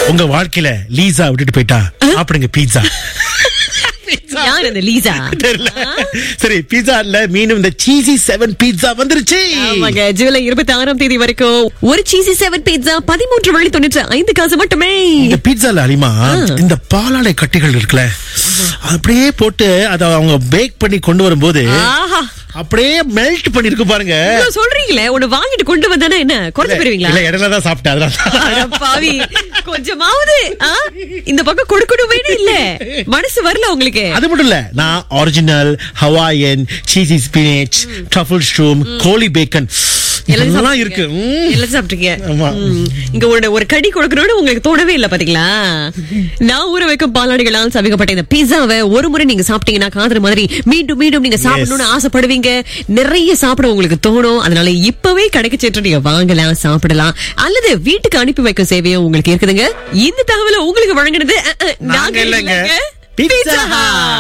உங்க வாழ்க்கையில லீசா விட்டுட்டு போயிட்டா சாப்பிடுங்க பீட்சா யார் அந்த லீசா தெரியல சரி பீட்சா இல்ல மீண்டும் இந்த சீசி செவன் பீட்சா வந்துருச்சு ஆமாங்க ஜூலை இருபத்தி ஆறாம் தேதி வரைக்கும் ஒரு சீசி செவன் பீட்சா பதிமூன்று வழி தொண்ணூற்று ஐந்து காசு மட்டுமே இந்த பீட்சால அலிமா இந்த பாலாடை கட்டிகள் இருக்குல்ல அப்படியே போட்டு அத அவங்க பேக் பண்ணி கொண்டு வரும்போது ஆஹா அப்படியே மெல்ட் பண்ணி இருக்கு பாருங்க இவ்வளவு சொல்றீங்களே ஒண்ணு வாங்கிட்டு கொண்டு வந்தானே என்ன குறைச்சு போயிருவீங்களா இல்ல இடையில தான் சாப்பிட்டேன் அதனால அட பாவி கொஞ்சமாவது ஆ? இந்த பக்கம் கொடுக்கணுமே இல்ல மனசு வரல உங்களுக்கு அது மட்டும் இல்ல நான் original Hawaiian cheesy spinach truffle shroom கோழி பேக்கன் எல்லாம் இதெல்லாம் சாப்பிட்டீங்க. இருக்கு ம். எல்லாம் சாப்பிட்டீங்க ஆமா. ம். இங்க ஒரு ஒரு கடி கொடுக்கணும்னு உங்களுக்கு தோணவே இல்ல பாத்தீங்களா நான் ஊற வைக்கும் பாலாடிகளால் சமைக்கப்பட்ட இந்த பீஸாவை ஒரு முறை நீங்க சாப்பிட்டீங்கன்னா காதல் மாதிரி மீண்டும் மீண்டும் நீங்க சாப்பிடணும்னு ஆசைப்படுவீங்க நிறைய சாப்பிட உங்களுக்கு தோணும் அதனால இப்பவே கடைக்கு சென்று நீங்க வாங்கலாம் சாப்பிடலாம் அல்லது வீட்டுக்கு அனுப்பி வைக்கும் சேவையும் உங்களுக்கு இருக்குதுங்க இந்த தகவலை உங்களுக்கு வழங்கினது அஹ், அஹ், நாங்க இல்லைங்க. இல்லைங்க. Pizza Pizza Hut.